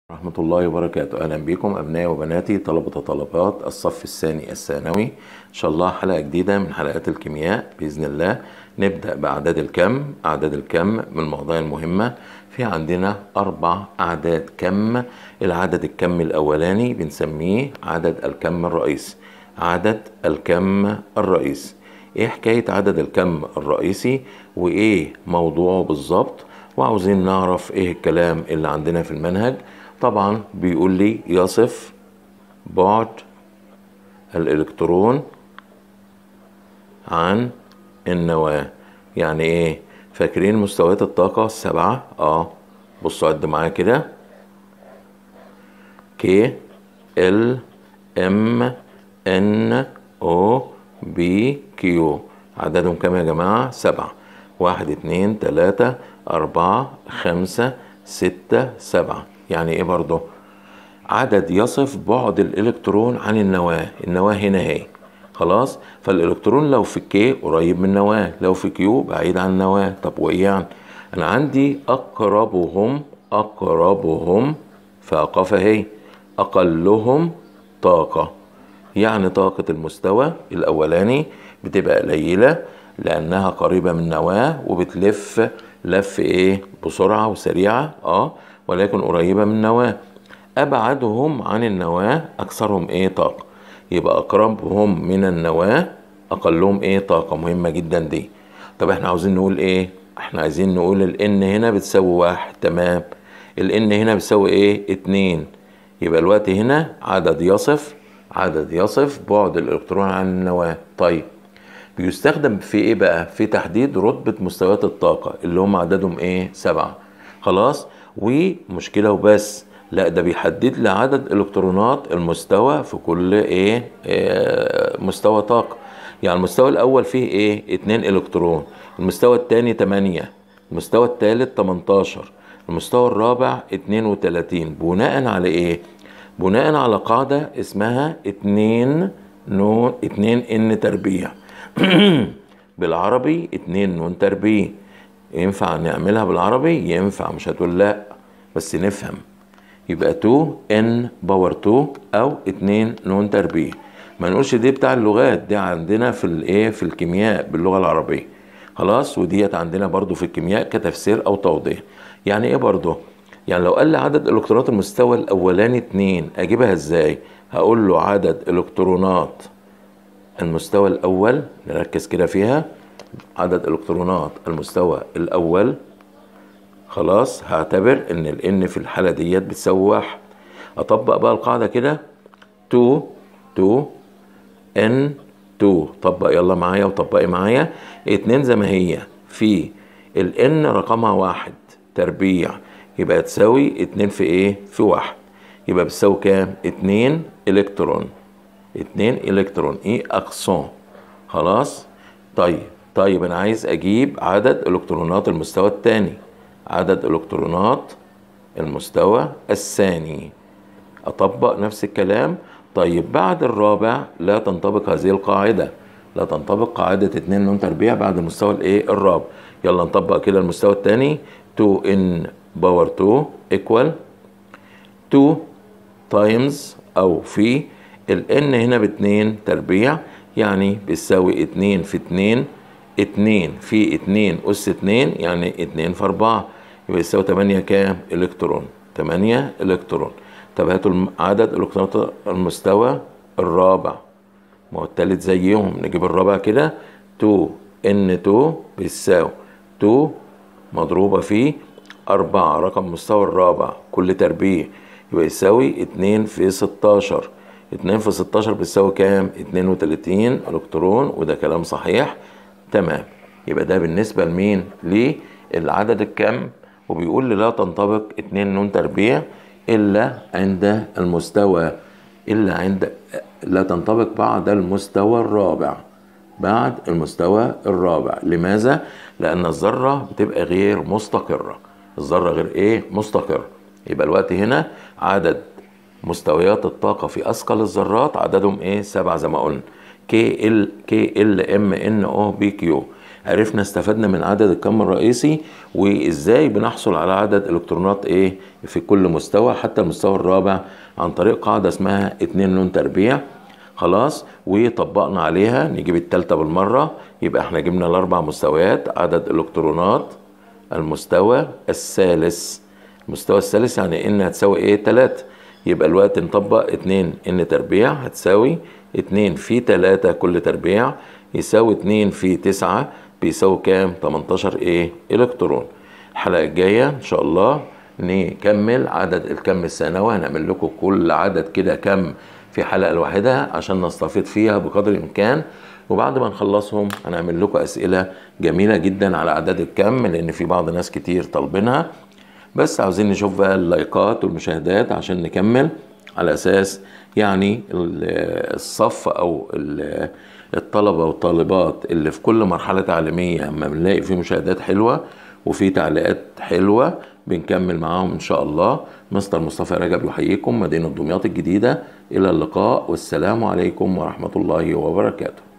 ورحمة الله وبركاته أهلا بكم أبنائي وبناتي طلبة وطلبات الصف الثاني الثانوي إن شاء الله حلقة جديدة من حلقات الكيمياء بإذن الله نبدأ بأعداد الكم أعداد الكم من المواضيع المهمة في عندنا أربع أعداد كم العدد الكم الأولاني بنسميه عدد الكم الرئيسي عدد الكم الرئيسي إيه حكاية عدد الكم الرئيسي وإيه موضوعه بالظبط وعاوزين نعرف إيه الكلام اللي عندنا في المنهج طبعا بيقول لي يصف بعد الإلكترون عن النواة يعني ايه فاكرين مستويات الطاقة السبعة اه بصوا عد معايا كده كي ال ام ان او بي كيو عددهم كام يا جماعة سبعة واحد اتنين تلاتة أربعة خمسة ستة سبعة يعني ايه برضو عدد يصف بعد الإلكترون عن النواة النواة هنا اهي خلاص فالالكترون لو في كي قريب من النواه لو في كيو بعيد عن النواه طب وايه يعني انا عندي اقربهم اقربهم فاقف اهي اقلهم طاقه يعني طاقه المستوى الاولاني بتبقى قليله لانها قريبه من النواه وبتلف لف ايه بسرعه وسريعه اه ولكن قريبه من النواه ابعدهم عن النواه اكثرهم ايه طاقه يبقى اقربهم من النواه اقلهم ايه طاقه مهمه جدا دي طب احنا عاوزين نقول ايه احنا عايزين نقول الان هنا بتساوي واحد تمام الان هنا بتساوي ايه اتنين يبقى الوقت هنا عدد يصف عدد يصف بعد الالكترون عن النواه طيب بيستخدم في ايه بقى في تحديد رتبه مستويات الطاقه اللي هم عددهم ايه سبعه خلاص ومشكله وبس لا ده بيحدد لي عدد الكترونات المستوى في كل ايه, إيه مستوى طاقه يعني المستوى الاول فيه ايه 2 الكترون المستوى الثاني 8 المستوى الثالث 18 المستوى الرابع 32 بناء على ايه بناء على قاعده اسمها 2 نون 2 ان تربيع بالعربي 2 نون تربيع ينفع نعملها بالعربي ينفع مش هتقول لا بس نفهم يبقى 2 ان باور 2 او 2 نون تربيع ما نقولش دي بتاع اللغات دي عندنا في الايه في الكيمياء باللغه العربيه خلاص وديت عندنا برضو في الكيمياء كتفسير او توضيح يعني ايه برضو يعني لو قال لي عدد الكترونات المستوى الاولاني 2 اجيبها ازاي هقول له عدد الكترونات المستوى الاول نركز كده فيها عدد الكترونات المستوى الاول خلاص هعتبر ان الان في الحاله ديت بتساوي واحد اطبق بقى القاعده كده 2 2 ان 2 طبق يلا معايا وطبقي معايا 2 زي ما هي في الان رقمها واحد تربيع يبقى تساوي 2 في ايه في واحد يبقى بتساوي كام 2 الكترون 2 الكترون ايه اقصان خلاص طيب طيب انا عايز اجيب عدد الكترونات المستوى الثاني عدد الكترونات المستوى الثاني اطبق نفس الكلام طيب بعد الرابع لا تنطبق هذه القاعده لا تنطبق قاعده 2 نون تربيع بعد المستوى الايه الرابع يلا نطبق كده المستوى الثاني 2 ان باور 2 ايكوال 2 تايمز او في الان هنا ب 2 تربيع يعني بتساوي 2 في 2 2 في 2 أس 2 يعني 2 في 4 يبقى يساوي 8 كام؟ إلكترون 8 إلكترون طب هاتوا عدد إلكترونات المستوى الرابع ما هو التالت زيهم نجيب الرابع كده 2 ان 2 بيساوي 2 مضروبة في 4 رقم مستوى الرابع كل تربيع يبقى يساوي 2 في 16 2 في 16 بتساوي كام؟ 32 إلكترون وده كلام صحيح تمام يبقى ده بالنسبة لمين للعدد الكم وبيقول لي لا تنطبق اتنين نون تربيع إلا عند المستوى إلا عند لا تنطبق بعد المستوى الرابع بعد المستوى الرابع لماذا؟ لأن الذرة بتبقى غير مستقرة الذرة غير إيه؟ مستقرة يبقى الوقت هنا عدد مستويات الطاقة في أثقل الذرات عددهم إيه؟ سبعة زي ما قلنا كي ال كي ال ام ان او بي كيو عرفنا استفدنا من عدد الكم الرئيسي وازاي بنحصل على عدد الكترونات ايه في كل مستوى حتى المستوى الرابع عن طريق قاعده اسمها 2 نون تربيع خلاص وطبقنا عليها نجيب التالتة بالمرة يبقى احنا جبنا الأربع مستويات عدد الإلكترونات المستوى الثالث المستوى الثالث يعني ان هتساوي ايه تلاتة يبقى الوقت نطبق اتنين ان تربيع هتساوي اتنين في تلاتة كل تربيع يساوي اتنين في تسعة بيساوي كام 18 ايه الكترون الحلقة الجاية ان شاء الله نكمل عدد الكم الثانوي هنعمل لكم كل عدد كده كم في حلقة الواحدة عشان نستفيد فيها بقدر الإمكان وبعد ما نخلصهم هنعمل لكم أسئلة جميلة جدا على أعداد الكم لأن في بعض ناس كتير طالبينها بس عاوزين نشوف بقى اللايكات والمشاهدات عشان نكمل على أساس يعني الصف أو الطلبة والطالبات اللي في كل مرحلة تعليمية اما بنلاقي فيه مشاهدات حلوة وفي تعليقات حلوة بنكمل معاهم إن شاء الله مستر مصطفى رجب يحييكم مدينة دمياط الجديدة إلى اللقاء والسلام عليكم ورحمة الله وبركاته